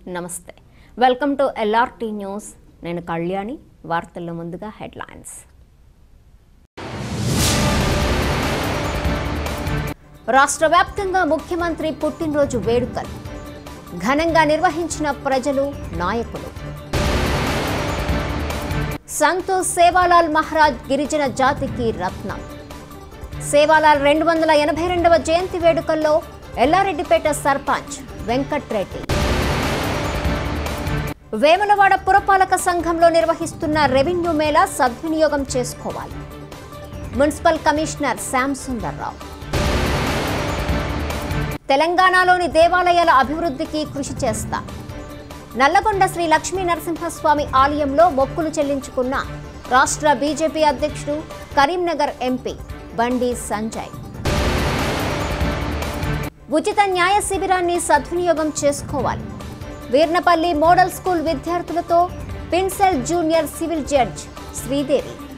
నమస్తే welcome to LRT news నేను కళ్యాణి వార్తల్లో ముందుగా హెడ్లైన్స్ రాష్ట్ర వ్యాప్తంగా ముఖ్యమంత్రి పుట్టినరోజు వేడుకలు ఘనంగా నిర్వహించిన ప్రజలు నాయకులు సంతోష్ సేవాలాల్ మహారాజ్ గిరిజన జాతికి రత్నం సేవాలాల్ రెండు వందల ఎనభై రెండవ జయంతి వేడుకల్లో ఎల్లారెడ్డిపేట సర్పంచ్ వెంకట్రెడ్డి వేములవాడ పురపాలక సంఘంలో నిర్వహిస్తున్న రెవెన్యూ మేళా సద్వినియోగం చేసుకోవాలి మున్సిపల్ కమిషనర్ శ్యామ్ సుందర్రావు తెలంగాణలోని దేవాలయాల అభివృద్ధికి కృషి చేస్తా నల్లగొండ శ్రీ లక్ష్మీ నరసింహస్వామి ఆలయంలో మొక్కులు చెల్లించుకున్న రాష్ట్ర బీజేపీ అధ్యక్షుడు కరీంనగర్ ఎంపీ బండి సంజయ్ ఉచిత న్యాయ శిబిరాన్ని సద్వినియోగం చేసుకోవాలి వీర్నపల్లి మోడల్ స్కూల్ విద్యార్థులతో principal junior civil judge Sridevi